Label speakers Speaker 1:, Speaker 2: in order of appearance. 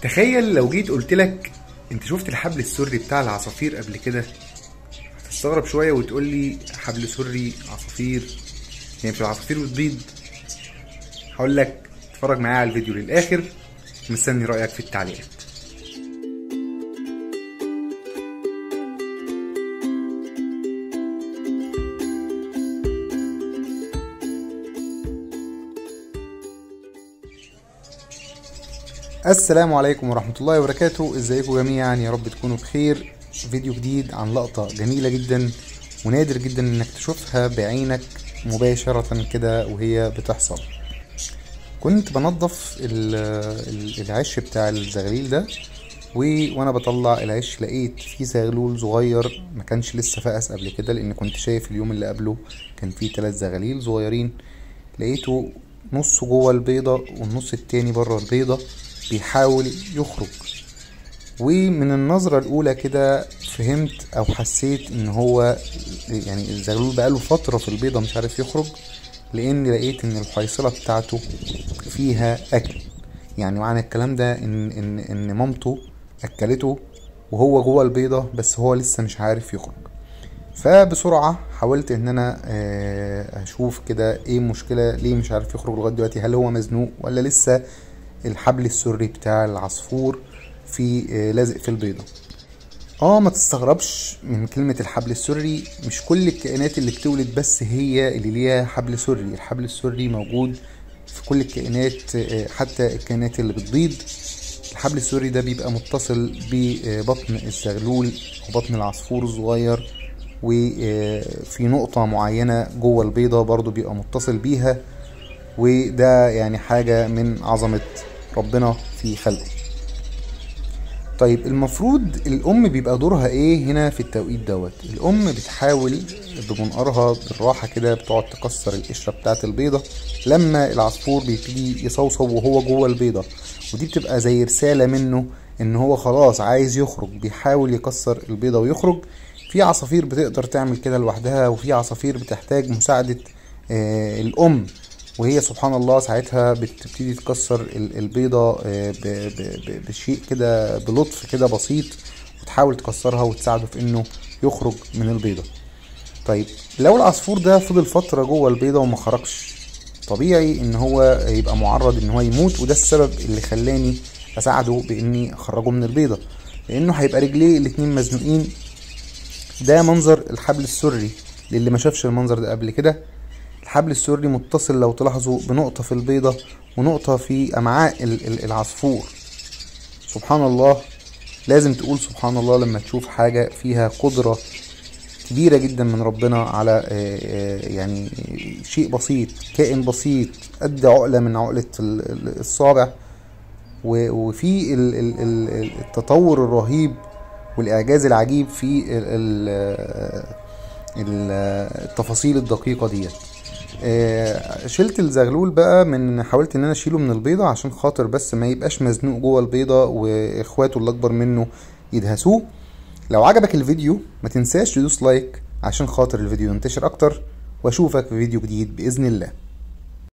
Speaker 1: تخيل لو جيت قلت لك انت شفت الحبل السري بتاع العصافير قبل كده هتستغرب شويه وتقول لي حبل سري عصافير يعني في العصافير بتبيض هقول لك اتفرج معايا على الفيديو للاخر مستني رايك في التعليقات السلام عليكم ورحمة الله وبركاته ازيكم جميعا يا رب تكونوا بخير فيديو جديد عن لقطة جميلة جدا ونادر جدا انك تشوفها بعينك مباشرة كده وهي بتحصل كنت بنظف ال- ال- العش بتاع الزغليل ده و... وانا بطلع العش لقيت فيه زغلول صغير ما كانش لسه فقس قبل كده لان كنت شايف اليوم اللي قبله كان فيه ثلاث زغاليل صغيرين لقيته نصه جوه البيضة والنص التاني بره البيضة بيحاول يخرج ومن النظرة الأولى كده فهمت أو حسيت إن هو يعني الزغلول بقاله فترة في البيضة مش عارف يخرج لأن لقيت إن الحيصلة بتاعته فيها أكل يعني معنى الكلام ده إن إن إن مامته أكلته وهو جوه البيضة بس هو لسه مش عارف يخرج فبسرعة حاولت ان انا آه، اشوف كده ايه المشكلة ليه مش عارف يخرج لغاية دلوقتي هل هو مزنوق ولا لسه الحبل السري بتاع العصفور في آه، لازق في البيضة اه ما تستغربش من كلمة الحبل السري مش كل الكائنات اللي بتولد بس هي اللي ليها حبل سري الحبل السري موجود في كل الكائنات آه، حتى الكائنات اللي بتبيض الحبل السري ده بيبقى متصل ببطن الزغلول وبطن العصفور الصغير وفي نقطة معينة جوه البيضة برضو بيبقى متصل بيها وده يعني حاجة من عظمة ربنا في خلقه طيب المفروض الأم بيبقى دورها إيه هنا في التوقيت دوت الأم بتحاول بمنقارها بالراحة كده بتقعد تكسر القشرة بتاعة البيضة لما العصفور بيبتدي يصوصو وهو جوه البيضة ودي بتبقى زي رسالة منه إن هو خلاص عايز يخرج بيحاول يكسر البيضة ويخرج في عصافير بتقدر تعمل كده لوحدها وفي عصافير بتحتاج مساعدة آه، الأم وهي سبحان الله ساعتها بتبتدي تكسر ال- البيضة آه، ب- ب- ب- بشيء كده بلطف كده بسيط وتحاول تكسرها وتساعده في انه يخرج من البيضة طيب لو العصفور ده فضل فترة جوه البيضة وما خرجش طبيعي ان هو يبقى معرض ان هو يموت وده السبب اللي خلاني اساعده باني اخرجه من البيضة لانه هيبقى رجليه الاتنين مزنوقين ده منظر الحبل السري للي ما شافش المنظر ده قبل كده الحبل السري متصل لو تلاحظوا بنقطة في البيضة ونقطة في أمعاء ال- ال- العصفور سبحان الله لازم تقول سبحان الله لما تشوف حاجة فيها قدرة كبيرة جدا من ربنا على آه، آه، يعني شيء بسيط كائن بسيط قد عقلة من عقلة ال- ال- الصابع و- وفي ال- ال- ال- التطور الرهيب والإعجاز العجيب في ال- ال- ال- التفاصيل الدقيقة ديت آه، شلت الزغلول بقى من حاولت ان انا اشيله من البيضة عشان خاطر بس ما يبقاش مزنوق جوه البيضة واخواته اللي اكبر منه يدهسوه لو عجبك الفيديو ما تنساش تدوس لايك عشان خاطر الفيديو ينتشر اكتر واشوفك في فيديو جديد باذن الله